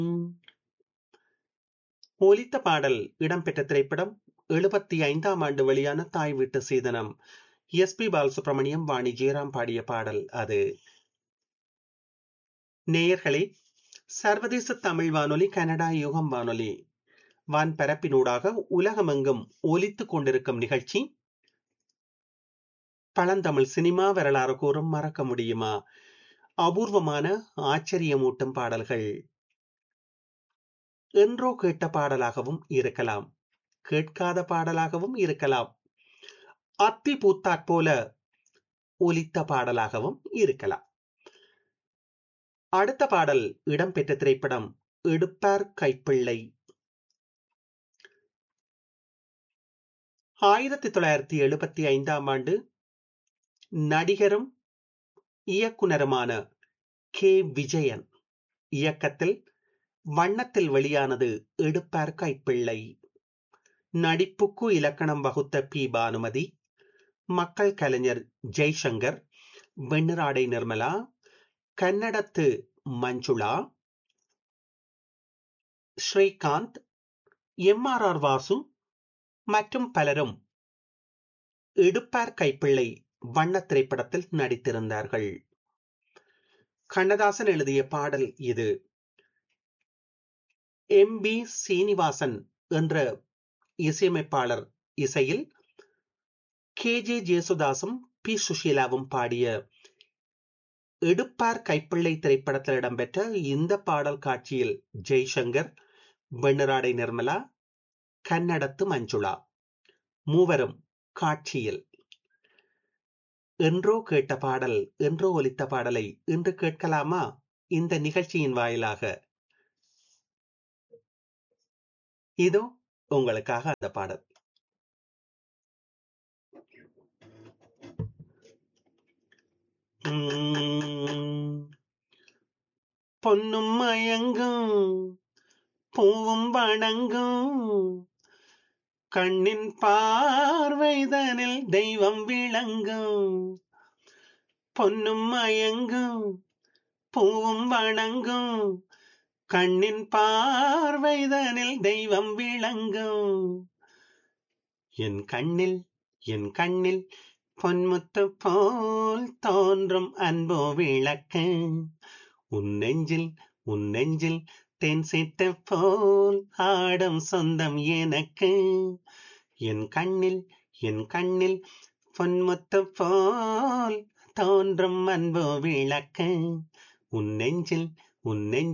ஒலித்த பாடல் இடம்பெற்ற திரைப்படம் எழுபத்தி ஐந்தாம் ஆண்டு வெளியான தாய் வீட்டு சீதனம் எஸ் பி பாலசுப்ரமணியம் வாணி ஜெயராம் பாடிய பாடல் அது நேயர்களே சர்வதேச தமிழ் வானொலி கனடா யுகம் வானொலி வான்பரப்பினூடாக உலகமெங்கும் ஒலித்துக் கொண்டிருக்கும் நிகழ்ச்சி பழந்தமிழ் சினிமா வரலாறு கூறும் மறக்க முடியுமா அபூர்வமான ஆச்சரியமூட்டும் பாடல்கள் என்றோ கேட்ட பாடலாகவும் இருக்கலாம் கேட்காத பாடலாகவும் இருக்கலாம் அத்தி பூத்தாற் போல ஒலித்த பாடலாகவும் இருக்கலாம் அடுத்த பாடல் இடம்பெற்ற திரைப்படம் எடுப்பார் கைப்பிள்ளை ஆயிரத்தி தொள்ளாயிரத்தி எழுபத்தி ஐந்தாம் ஆண்டு நடிகரும் இயக்குனருமான கே விஜயன் இயக்கத்தில் வண்ணத்தில் வெளியானது எடுப்பார் கைப்பிள்ளை நடிப்புக்கு இலக்கணம் வகுத்த பி பானுமதி மக்கள் கலைஞர் ஜெய்சங்கர் வெண்ணிராடை நிர்மலா கன்னடத்து Manjula Srikanth M R R Vasu மற்றும் பலரும் எடுப்பார் கைப்பிள்ளை வண்ண திரைப்படத்தில் நடித்திருந்தார்கள் கண்ணதாசன் எழுதிய பாடல் இது எம் பி சீனிவாசன் என்ற இசையமைப்பாளர் இசையில் கே ஜே ஜேசுதாசும் பி சுஷீலாவும் பாடிய எடுப்பார் கைப்பிள்ளை திரைப்படத்தில் இடம்பெற்ற இந்த பாடல் காட்சியில் ஜெய்சங்கர் வெண்ணிராடை நிர்மலா கன்னடத்து மஞ்சுளா மூவரும் காட்சியில் என்றோ கேட்ட பாடல் என்றோ ஒலித்த பாடலை இன்று கேட்கலாமா இந்த நிகழ்ச்சியின் வாயிலாக இதோ உங்களுக்காக அந்த பாடல் பொன்னும் மயங்கும் பூவும் வணங்கும் கண்ணின் பார்வைதனில் தெய்வம் விளங்கும் பொன்னும் மயங்கும் பூவும் வணங்கும் கண்ணின் பார்வைதனில் தெய்வம் விளங்கும் என் கண்ணில் என் கண்ணில் பொன்முத்து போல் தோன்றும் அன்போ விளக்கு உன் நெஞ்சில் உன் நெஞ்சில் தென் சிட்ட போல் ஆடும் சொந்தம் எனக்கு என் கண்ணில் என் கண்ணில் பொன்முத்து போல் தோன்றும் அன்போ விளக்கு உன் நெஞ்சில் உன் நெஞ்சில்